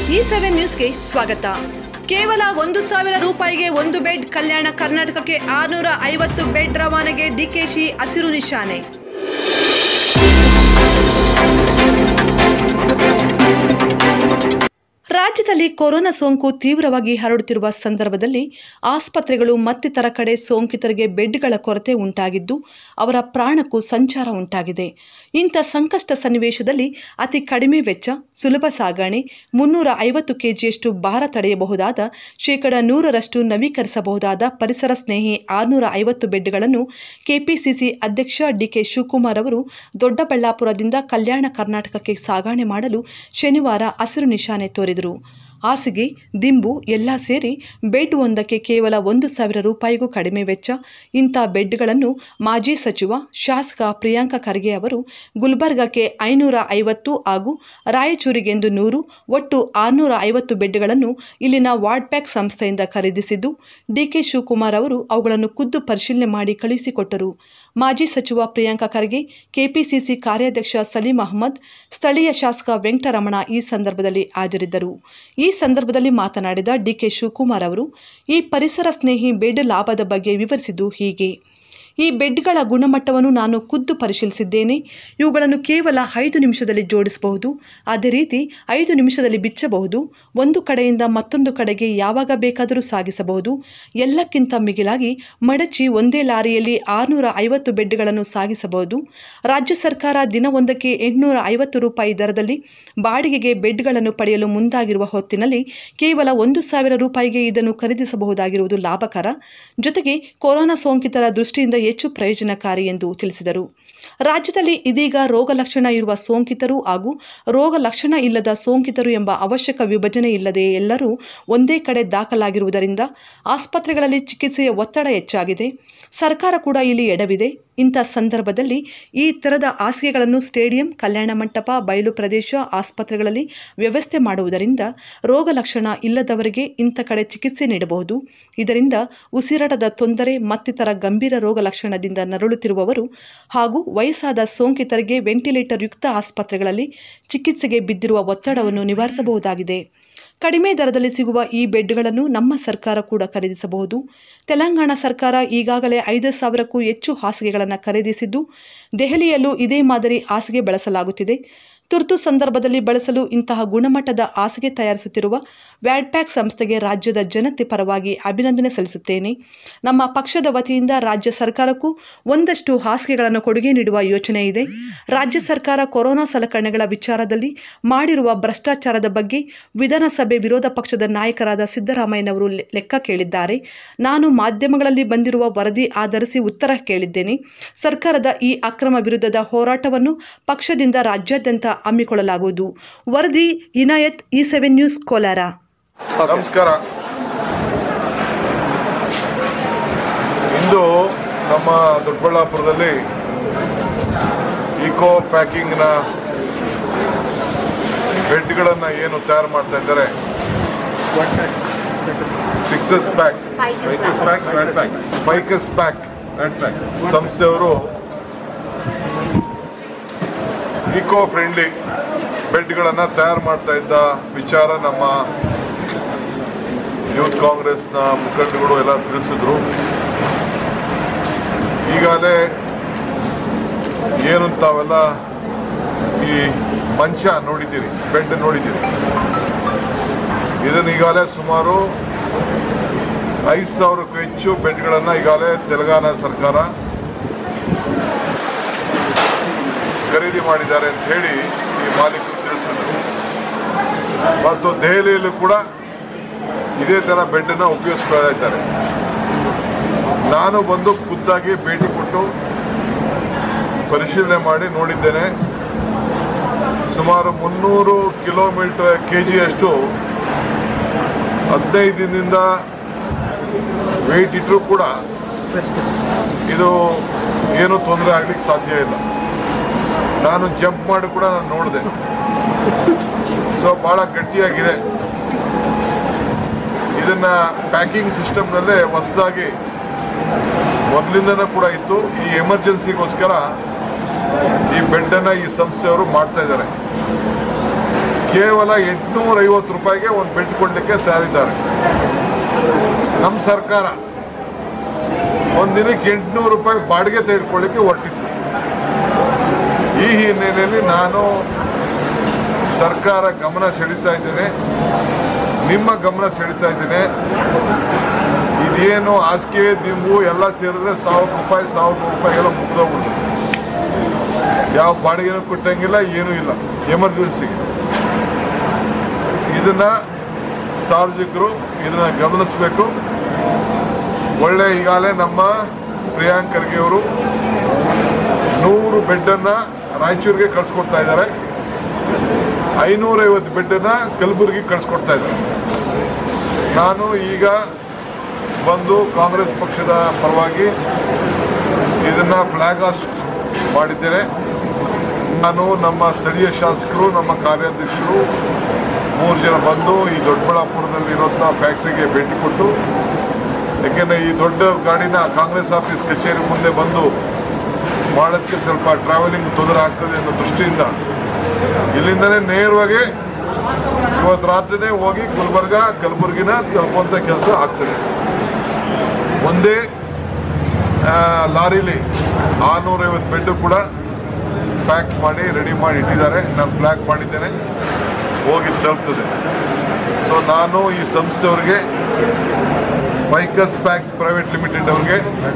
ಈ ಸೆವೆನ್ ನ್ಯೂಸ್ಗೆ ಸ್ವಾಗತ ಕೇವಲ ಒಂದು ಸಾವಿರ ರೂಪಾಯಿಗೆ ಒಂದು ಬೆಡ್ ಕಲ್ಯಾಣ ಕರ್ನಾಟಕಕ್ಕೆ ಆರುನೂರ ಐವತ್ತು ಬೆಡ್ ರವಾನೆಗೆ ಡಿಕೆಶಿ ಹಸಿರು ನಿಶಾನೆ ರಾಜ್ಯದಲ್ಲಿ ಕೊರೋನಾ ಸೋಂಕು ತೀವ್ರವಾಗಿ ಹರಡುತ್ತಿರುವ ಸಂದರ್ಭದಲ್ಲಿ ಆಸ್ಪತ್ರೆಗಳು ಮತ್ತಿತರ ಕಡೆ ಸೋಂಕಿತರಿಗೆ ಬೆಡ್ಗಳ ಕೊರತೆ ಉಂಟಾಗಿದ್ದು ಅವರ ಪ್ರಾಣಕ್ಕೂ ಸಂಚಾರ ಉಂಟಾಗಿದೆ ಇಂಥ ಸಂಕಷ್ಟ ಸನ್ನಿವೇಶದಲ್ಲಿ ಅತಿ ಕಡಿಮೆ ವೆಚ್ಚ ಸುಲಭ ಸಾಗಣೆ ಮುನ್ನೂರ ಐವತ್ತು ಕೆಜಿಯಷ್ಟು ಭಾರ ತಡೆಯಬಹುದಾದ ಶೇಕಡ ನೂರರಷ್ಟು ನವೀಕರಿಸಬಹುದಾದ ಪರಿಸರ ಸ್ನೇಹಿ ಆರುನೂರ ಐವತ್ತು ಬೆಡ್ಗಳನ್ನು ಕೆಪಿಸಿಸಿ ಅಧ್ಯಕ್ಷ ಡಿಕೆ ಶಿವಕುಮಾರ್ ಅವರು ದೊಡ್ಡಬಳ್ಳಾಪುರದಿಂದ ಕಲ್ಯಾಣ ಕರ್ನಾಟಕಕ್ಕೆ ಸಾಗಣೆ ಮಾಡಲು ಶನಿವಾರ ಹಸಿರು ನಿಶಾನೆ ತೋರಿದರು ಹಾಸಿಗೆ ದಿಂಬು ಎಲ್ಲ ಸೇರಿ ಬೆಡ್ ಒಂದಕ್ಕೆ ಕೇವಲ ಒಂದು ಸಾವಿರ ರೂಪಾಯಿಗೂ ಕಡಿಮೆ ವೆಚ್ಚ ಇಂಥ ಬೆಡ್ಗಳನ್ನು ಮಾಜಿ ಸಚಿವ ಶಾಸಕ ಪ್ರಿಯಾಂಕ ಖರ್ಗೆ ಅವರು ಗುಲ್ಬರ್ಗಕ್ಕೆ ಐನೂರ ಐವತ್ತು ಹಾಗೂ ರಾಯಚೂರಿಗೆಂದು ನೂರು ಒಟ್ಟು ಆರುನೂರ ಐವತ್ತು ಬೆಡ್ಗಳನ್ನು ಇಲ್ಲಿನ ವಾರ್ಡ್ ಪ್ಯಾಕ್ ಸಂಸ್ಥೆಯಿಂದ ಖರೀದಿಸಿದ್ದು ಡಿಕೆ ಶಿವಕುಮಾರ್ ಅವರು ಅವುಗಳನ್ನು ಖುದ್ದು ಪರಿಶೀಲನೆ ಮಾಡಿ ಕಳುಹಿಸಿಕೊಟ್ಟರು ಮಾಜಿ ಸಚಿವ ಪ್ರಿಯಾಂಕ ಖರ್ಗೆ ಕೆಪಿಸಿಸಿ ಕಾರ್ಯಾಧ್ಯಕ್ಷ ಸಲೀಂ ಅಹ್ಮದ್ ಸ್ಥಳೀಯ ಶಾಸಕ ವೆಂಕಟರಮಣ ಈ ಸಂದರ್ಭದಲ್ಲಿ ಹಾಜರಿದ್ದರು ಈ ಸಂದರ್ಭದಲ್ಲಿ ಮಾತನಾಡಿದ ಡಿಕೆ ಶಿವಕುಮಾರ್ ಅವರು ಈ ಪರಿಸರ ಸ್ನೇಹಿ ಬೆಡ್ ಲಾಭದ ಬಗ್ಗೆ ವಿವರಿಸಿದ್ದು ಹೀಗೆ ಈ ಬೆಡ್ಗಳ ಗುಣಮಟ್ಟವನ್ನು ನಾನು ಖುದ್ದು ಪರಿಶೀಲಿಸಿದ್ದೇನೆ ಇವುಗಳನ್ನು ಕೇವಲ ಐದು ನಿಮಿಷದಲ್ಲಿ ಜೋಡಿಸಬಹುದು ಅದೇ ರೀತಿ ಐದು ನಿಮಿಷದಲ್ಲಿ ಬಿಚ್ಚಬಹುದು ಒಂದು ಕಡೆಯಿಂದ ಮತ್ತೊಂದು ಕಡೆಗೆ ಯಾವಾಗ ಬೇಕಾದರೂ ಸಾಗಿಸಬಹುದು ಎಲ್ಲಕ್ಕಿಂತ ಮಿಗಿಲಾಗಿ ಮಡಚಿ ಒಂದೇ ಲಾರಿಯಲ್ಲಿ ಆರುನೂರ ಐವತ್ತು ಬೆಡ್ಗಳನ್ನು ಸಾಗಿಸಬಹುದು ರಾಜ್ಯ ಸರ್ಕಾರ ದಿನವೊಂದಕ್ಕೆ ಎಂಟುನೂರ ಐವತ್ತು ರೂಪಾಯಿ ದರದಲ್ಲಿ ಬಾಡಿಗೆಗೆ ಬೆಡ್ಗಳನ್ನು ಪಡೆಯಲು ಮುಂದಾಗಿರುವ ಹೊತ್ತಿನಲ್ಲಿ ಕೇವಲ ಒಂದು ಸಾವಿರ ರೂಪಾಯಿಗೆ ಇದನ್ನು ಖರೀದಿಸಬಹುದಾಗಿರುವುದು ಲಾಭಕರ ಜೊತೆಗೆ ಕೊರೋನಾ ಸೋಂಕಿತರ ದೃಷ್ಟಿಯಿಂದ ಹೆಚ್ಚು ಪ್ರಯೋಜನಕಾರಿ ಎಂದು ತಿಳಿಸಿದರು ರಾಜ್ಯದಲ್ಲಿ ಇದೀಗ ರೋಗ ಲಕ್ಷಣ ಇರುವ ಸೋಂಕಿತರು ಹಾಗೂ ರೋಗ ಲಕ್ಷಣ ಇಲ್ಲದ ಸೋಂಕಿತರು ಎಂಬ ಅವಶ್ಯಕ ವಿಭಜನೆ ಇಲ್ಲದೆ ಎಲ್ಲರೂ ಒಂದೇ ಕಡೆ ದಾಖಲಾಗಿರುವುದರಿಂದ ಆಸ್ಪತ್ರೆಗಳಲ್ಲಿ ಚಿಕಿತ್ಸೆಯ ಒತ್ತಡ ಹೆಚ್ಚಾಗಿದೆ ಸರ್ಕಾರ ಕೂಡ ಇಲ್ಲಿ ಎಡವಿದೆ ಇಂಥ ಸಂದರ್ಭದಲ್ಲಿ ಈ ಥರದ ಹಾಸಿಗೆಗಳನ್ನು ಸ್ಟೇಡಿಯಂ ಕಲ್ಯಾಣ ಮಂಟಪ ಬಯಲು ಪ್ರದೇಶ ಆಸ್ಪತ್ರೆಗಳಲ್ಲಿ ವ್ಯವಸ್ಥೆ ಮಾಡುವುದರಿಂದ ರೋಗ ಲಕ್ಷಣ ಇಲ್ಲದವರಿಗೆ ಇಂಥ ಕಡೆ ಚಿಕಿತ್ಸೆ ನೀಡಬಹುದು ಇದರಿಂದ ಉಸಿರಾಟದ ತೊಂದರೆ ಮತ್ತಿತರ ಗಂಭೀರ ರೋಗ ಲಕ್ಷಣದಿಂದ ನರಳುತ್ತಿರುವವರು ಹಾಗೂ ವಯಸ್ಸಾದ ಸೋಂಕಿತರಿಗೆ ವೆಂಟಿಲೇಟರ್ ಯುಕ್ತ ಆಸ್ಪತ್ರೆಗಳಲ್ಲಿ ಚಿಕಿತ್ಸೆಗೆ ಬಿದ್ದಿರುವ ಒತ್ತಡವನ್ನು ನಿವಾರಿಸಬಹುದಾಗಿದೆ ಕಡಿಮೆ ದರದಲ್ಲಿ ಸಿಗುವ ಈ ಬೆಡ್ಗಳನ್ನು ನಮ್ಮ ಸರ್ಕಾರ ಕೂಡ ಖರೀದಿಸಬಹುದು ತೆಲಂಗಾಣ ಸರ್ಕಾರ ಈಗಾಗಲೇ ಐದು ಸಾವಿರಕ್ಕೂ ಹೆಚ್ಚು ಹಾಸಿಗೆಗಳನ್ನು ಖರೀದಿಸಿದ್ದು ದೆಹಲಿಯಲ್ಲೂ ಇದೇ ಮಾದರಿ ಹಾಸಿಗೆ ಬಳಸಲಾಗುತ್ತಿದೆ ತುರ್ತು ಸಂದರ್ಭದಲ್ಲಿ ಬಳಸಲು ಇಂತಹ ಗುಣಮಟ್ಟದ ಹಾಸಿಗೆ ತಯಾರಿಸುತ್ತಿರುವ ವ್ಯಾಡ್ಪ್ಯಾಕ್ ಸಂಸ್ಥೆಗೆ ರಾಜ್ಯದ ಜನತೆ ಪರವಾಗಿ ಅಭಿನಂದನೆ ಸಲ್ಲಿಸುತ್ತೇನೆ ನಮ್ಮ ಪಕ್ಷದ ವತಿಯಿಂದ ರಾಜ್ಯ ಸರ್ಕಾರಕ್ಕೂ ಒಂದಷ್ಟು ಹಾಸಿಗೆಗಳನ್ನು ಕೊಡುಗೆ ನೀಡುವ ಯೋಚನೆ ಇದೆ ರಾಜ್ಯ ಸರ್ಕಾರ ಕೊರೋನಾ ಸಲಕರಣೆಗಳ ವಿಚಾರದಲ್ಲಿ ಮಾಡಿರುವ ಭ್ರಷ್ಟಾಚಾರದ ಬಗ್ಗೆ ವಿಧಾನಸಭೆ ವಿರೋಧ ಪಕ್ಷದ ನಾಯಕರಾದ ಸಿದ್ದರಾಮಯ್ಯನವರು ಲೆ- ಲೆಕ್ಕ ಕೇಳಿದ್ದಾರೆ ನಾನು ಮಾಧ್ಯಮಗಳಲ್ಲಿ ಬಂದಿರುವ ವರದಿ ಆಧರಿಸಿ ಉತ್ತರ ಕೇಳಿದ್ದೇನೆ ಸರ್ಕಾರದ ಈ ಅಕ್ರಮ ವಿರುದ್ಧದ ಹೋರಾಟವನ್ನು ಪಕ್ಷದಿಂದ ರಾಜ್ಯಾದ್ಯಂತ ಹಮ್ಮಿಕೊಳ್ಳಲಾಗುವುದು ವರದಿ Inayat E seven news Kolar ನಮಸ್ಕಾರ ಇಂದು ನಮ್ಮ ದೊಡ್ಡಬಳ್ಳಾಪುರದಲ್ಲಿ ಈಕೋ ಪ್ಯಾಕಿಂಗ್ನ ಬೆಡ್ಗಳನ್ನು ಏನು ತಯಾರು ಮಾಡ್ತಾ ಇದ್ದಾರೆ ಸಿಕ್ಸಸ್ ಪ್ಯಾಕ್ ಫೈಕಸ್ ಪ್ಯಾಕ್ ಸಂಸ್ಥೆಯವರು ಈಕೋ ಫ್ರೆಂಡ್ಲಿ ಬೆಡ್ಗಳನ್ನು ತಯಾರು ಮಾಡ್ತಾ ಇದ್ದ ವಿಚಾರ ನಮ್ಮ ಯೂತ್ ಕಾಂಗ್ರೆಸ್ನ ಮುಖಂಡಗಳು ಎಲ್ಲ ತಿಳಿಸಿದ್ರು ಈಗಾಗಲೇ ಏನು ತಾವೆಲ್ಲ ಈ ಮಂಚ ನೋಡಿದ್ದೀರಿ ಬೆಡ್ ನೋಡಿದ್ದೀರಿ ಇದನ್ನು ಈಗಾಗಲೇ ಸುಮಾರು ಐದು ಸಾವಿರಕ್ಕೂ ಹೆಚ್ಚು ಬೆಡ್ಗಳನ್ನು ಈಗಾಗಲೇ ತೆಲಂಗಾಣ ಸರ್ಕಾರ ಖರೀದಿ ಮಾಡಿದ್ದಾರೆ ಅಂತ ಹೇಳಿ ಈ ಮಾಲೀಕರು ತಿಳಿಸಿದ್ರು ಮತ್ತು ದೆಹಲಿಯಲ್ಲೂ ಕೂಡ ಇದೇ ಥರ ಬೆಡ್ಡನ್ನು ಉಪಯೋಗಿಸ್ತಾ ಇದ್ದಾರೆ ನಾನು ಬಂದು ಖುದ್ದಾಗಿ ಭೇಟಿ ಕೊಟ್ಟು ಪರಿಶೀಲನೆ ಮಾಡಿ ನೋಡಿದ್ದೇನೆ ಸುಮಾರು ಮುನ್ನೂರು ಕಿಲೋಮೀಟರ್ ಕೆ ಜಿಯಷ್ಟು ಹದಿನೈದು ದಿನದಿಂದ ವೆಯ್ಟ್ ಇಟ್ಟರೂ ಕೂಡ ಇದು ಏನೂ ತೊಂದರೆ ಆಗ್ಲಿಕ್ಕೆ ಸಾಧ್ಯ ಇಲ್ಲ ನಾನು ಜಂಪ್ ಮಾಡಿ ಕೂಡ ನಾನು ನೋಡಿದೆ ಸೊ ಭಾಳ ಗಟ್ಟಿಯಾಗಿದೆ ಇದನ್ನ ಪ್ಯಾಕಿಂಗ್ ಸಿಸ್ಟಮ್ನಲ್ಲೇ ಹೊಸದಾಗಿ ಮೊದಲಿಂದನೂ ಕೂಡ ಇತ್ತು ಈ ಎಮರ್ಜೆನ್ಸಿಗೋಸ್ಕರ ಈ ಬೆಡ್ಡನ್ನು ಈ ಸಂಸ್ಥೆಯವರು ಮಾಡ್ತಾ ಇದ್ದಾರೆ ಕೇವಲ ಎಂಟುನೂರ ಐವತ್ತು ರೂಪಾಯಿಗೆ ಒಂದು ಬೆಡ್ ಕೊಡಲಿಕ್ಕೆ ತಯಾರಿದ್ದಾರೆ ನಮ್ಮ ಸರ್ಕಾರ ಒಂದು ದಿನಕ್ಕೆ ಎಂಟುನೂರು ರೂಪಾಯಿ ಬಾಡಿಗೆ ತೆಗೆದುಕೊಳ್ಳಿಕ್ಕೆ ಹೊರಟಿತ್ತು ಈ ಹಿನ್ನೆಲೆಯಲ್ಲಿ ನಾನು ಸರ್ಕಾರ ಗಮನ ಸೆಳೀತಾ ಇದ್ದೇನೆ ನಿಮ್ಮ ಗಮನ ಸೆಳೀತಾ ಇದ್ದೇನೆ ಇದೇನು ಹಾಸಿಗೆ ದಿಂಬು ಎಲ್ಲ ಸೇರಿದ್ರೆ ಸಾವಿರ ರೂಪಾಯಿ ಸಾವಿರ ರೂಪಾಯಿ ಎಲ್ಲ ಮುಗ್ದೋಗ್ಬಿಡ್ತು ಯಾವ ಬಾಡಿಗೆನೂ ಕೊಟ್ಟಂಗಿಲ್ಲ ಏನೂ ಇಲ್ಲ ಎಮರ್ಜೆನ್ಸಿಗೆ ಇದನ್ನ ಸಾರ್ವಜನಿಕರು ಇದನ್ನ ಗಮನಿಸಬೇಕು ಒಳ್ಳೆ ಈಗಾಗಲೇ ನಮ್ಮ ಪ್ರಿಯಾಂಕ್ ಖರ್ಗೆ ಅವರು ನೂರು ಬೆಡ್ಡನ್ನು ರಾಯಚೂರಿಗೆ ಕಳಿಸ್ಕೊಡ್ತಾ ಇದ್ದಾರೆ ಐನೂರೈವತ್ತು ಬೆಡ್ಡನ್ನು ಕಲಬುರಗಿ ಕಳಿಸ್ಕೊಡ್ತಾ ಇದ್ದಾರೆ ನಾನು ಈಗ ಬಂದು ಕಾಂಗ್ರೆಸ್ ಪಕ್ಷದ ಪರವಾಗಿ ಇದನ್ನು ಫ್ಲಾಗ್ ಹಾಸ್ಟ್ ಮಾಡಿದ್ದೇನೆ ನಾನು ನಮ್ಮ ಸ್ಥಳೀಯ ಶಾಸಕರು ನಮ್ಮ ಕಾರ್ಯಾಧ್ಯಕ್ಷರು ಮೂರು ಜನ ಬಂದು ಈ ದೊಡ್ಡಬಳ್ಳಾಪುರದಲ್ಲಿರುವಂಥ ಫ್ಯಾಕ್ಟ್ರಿಗೆ ಭೇಟಿ ಕೊಟ್ಟು ಯಾಕೆಂದರೆ ಈ ದೊಡ್ಡ ಗಾಡಿನ ಕಾಂಗ್ರೆಸ್ ಆಫೀಸ್ ಕಚೇರಿ ಮುಂದೆ ಬಂದು ಮಾಡೋಕ್ಕೆ ಸ್ವಲ್ಪ ಟ್ರಾವೆಲಿಂಗ್ ತೊಂದರೆ ಆಗ್ತದೆ ಅನ್ನೋ ದೃಷ್ಟಿಯಿಂದ ಇಲ್ಲಿಂದನೇ ನೇರವಾಗಿ ಇವತ್ತು ರಾತ್ರಿನೇ ಹೋಗಿ ಗುಲ್ಬರ್ಗ ಕಲಬುರಗಿನ ತಲುಪುವಂಥ ಕೆಲಸ ಆಗ್ತದೆ ಒಂದೇ ಆ, ಲಾರಿಲಿ ಆರುನೂರೈವತ್ತು ಬೆಡ್ಡು ಕೂಡ ಪ್ಯಾಕ್ ಮಾಡಿ ರೆಡಿ ಮಾಡಿ ಇಟ್ಟಿದ್ದಾರೆ ನಾನು ಫ್ಲ್ಯಾಗ್ ಮಾಡಿದ್ದೇನೆ ಹೋಗಿ ತಲುಪ್ತದೆ ಸೊ ನಾನು ಈ ಸಂಸ್ಥೆಯವರಿಗೆ ಮೈಕಸ್ ಪ್ಯಾಕ್ಸ್ ಪ್ರೈವೇಟ್ ಲಿಮಿಟೆಡ್ ಅವ್ರಿಗೆ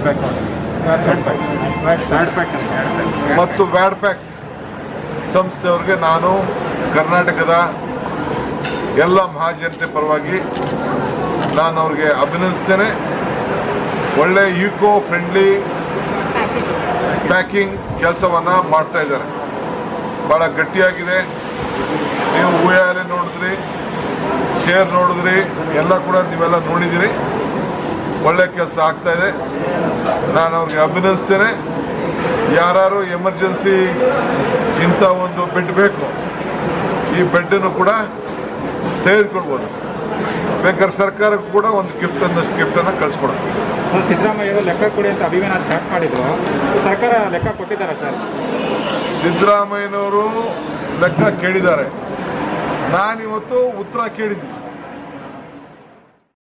ಮತ್ತು ವ್ಯಾಡ್ ಪ್ಯಾಕ್ ಸಂಸ್ಥೆಯವ್ರಿಗೆ ನಾನು ಕರ್ನಾಟಕದ ಎಲ್ಲ ಮಹಾಜನತೆ ಪರವಾಗಿ ನಾನು ಅವ್ರಿಗೆ ಅಭಿನಂದಿಸ್ತೇನೆ ಒಳ್ಳೆ ಈಕೋ ಫ್ರೆಂಡ್ಲಿ ಪ್ಯಾಕಿಂಗ್ ಕೆಲಸವನ್ನು ಮಾಡ್ತಾ ಇದ್ದಾರೆ ಭಾಳ ಗಟ್ಟಿಯಾಗಿದೆ ನೀವು ಉಯ್ಯಾಲೆ ನೋಡಿದ್ರಿ ಚೇರ್ ನೋಡಿದ್ರಿ ಎಲ್ಲ ಕೂಡ ನೀವೆಲ್ಲ ನೋಡಿದ್ದೀರಿ ಒಳ್ಳೆ ಕೆಲಸ ಆಗ್ತಾ ಇದೆ ನಾನು ಅವ್ರಿಗೆ ಅಭಿನಂದಿಸ್ತೇನೆ ಯಾರು ಎಮರ್ಜೆನ್ಸಿ ಇಂಥ ಒಂದು ಬೆಡ್ ಬೇಕು ಈ ಬೆಡ್ಡನ್ನು ಕೂಡ ತೆಗೆದುಕೊಳ್ಬೋದು ಬೇಕಾದ್ರೆ ಸರ್ಕಾರಕ್ಕೂ ಕೂಡ ಒಂದು ಗಿಫ್ಟ್ ಅನ್ನಷ್ಟು ಗಿಫ್ಟನ್ನು ಕಳಿಸ್ಕೊಡ್ತೀವಿ ಸರ್ ಸಿದ್ದರಾಮಯ್ಯ ಅವರು ಲೆಕ್ಕ ಕೊಡಿ ಅಂತ ಅಭಿಯಾನ ಸ್ಟಾರ್ಟ್ ಮಾಡಿದ್ರು ಸರ್ಕಾರ ಲೆಕ್ಕ ಕೊಟ್ಟಿದ್ದಾರೆ ಸರ್ ಸಿದ್ದರಾಮಯ್ಯನವರು ಲೆಕ್ಕ ಕೇಳಿದ್ದಾರೆ ನಾನಿವತ್ತು ಉತ್ತರ ಕೇಳಿದ್ದೀನಿ